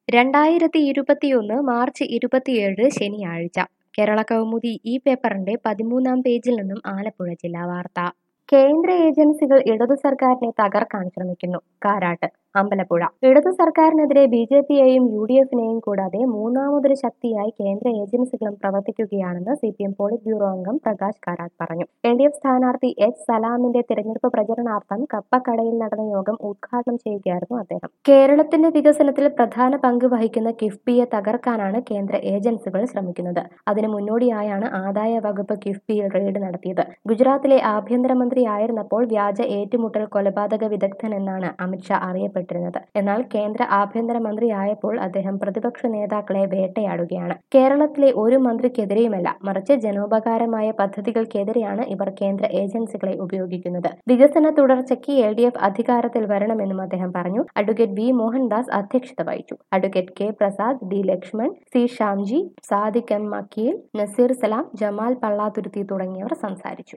രണ്ടായിരത്തി ഇരുപത്തിയൊന്ന് മാർച്ച് ഇരുപത്തിയേഴ് ശനിയാഴ്ച കേരള കൗമുദി ഈ പേപ്പറിന്റെ പതിമൂന്നാം പേജിൽ നിന്നും ആലപ്പുഴ ജില്ലാ വാർത്ത കേന്ദ്ര ഏജൻസികൾ ഇടതു സർക്കാരിനെ തകർക്കാൻ ശ്രമിക്കുന്നു കാരാട്ട് അമ്പലപ്പുഴ ഇടതു സർക്കാരിനെതിരെ ബി ജെ പിയെയും യു ഡി എഫിനെയും കൂടാതെ മൂന്നാമതൊരു ശക്തിയായി കേന്ദ്ര ഏജൻസികളും പ്രവർത്തിക്കുകയാണെന്ന് C P M polit bureau അംഗം പ്രകാശ് കാരാട്ട് പറഞ്ഞു എൽ ഡി എഫ് സ്ഥാനാർത്ഥി എച്ച് സലാമിന്റെ തിരഞ്ഞെടുപ്പ് പ്രചരണാർത്ഥം കപ്പക്കടയിൽ നടന്ന യോഗം ഉദ്ഘാടനം ചെയ്യുകയായിരുന്നു അദ്ദേഹം കേരളത്തിന്റെ വികസനത്തിൽ പ്രധാന പങ്ക് വഹിക്കുന്ന കിഫ്ബിയെ തകർക്കാനാണ് കേന്ദ്ര ഏജൻസികൾ ശ്രമിക്കുന്നത് അതിന് മുന്നോടിയായാണ് ആദായ വകുപ്പ് കിഫ്ബിയിൽ റെയ്ഡ് നടത്തിയത് ഗുജറാത്തിലെ ആഭ്യന്തരമന്ത്രിയായിരുന്നപ്പോൾ വ്യാജ ഏറ്റുമുട്ടൽ കൊലപാതക വിദഗ്ധൻ എന്നാണ് അമിത്ഷാ അറിയപ്പെട്ടിരുന്നത് എന്നാൽ കേന്ദ്ര ആഭ്യന്തരമന്ത്രിയായപ്പോൾ അദ്ദേഹം പ്രതിപക്ഷ നേതാക്കളെ വേട്ടയാടുകയാണ് കേരളത്തിലെ ഒരു മന്ത്രിക്കെതിരെയുമല്ല മറിച്ച് ജനോപകാരമായ പദ്ധതികൾക്കെതിരെയാണ് ഇവർ കേന്ദ്ര ഏജൻസികളെ ഉപയോഗിക്കുന്നത് വികസന തുടർച്ചയ്ക്ക് എൽ ഡി എഫ് അധികാരത്തിൽ വരണമെന്നും അദ്ദേഹം പറഞ്ഞു അഡ്വക്കേറ്റ് വി മോഹൻദാസ് അധ്യക്ഷത വഹിച്ചു advocate K Prasad D Lakshman C Shamji Sadiq M Makkeel Naseer Salam Jamal Pallathuruthi തുടങ്ങിയവർ സംസാരിച്ചു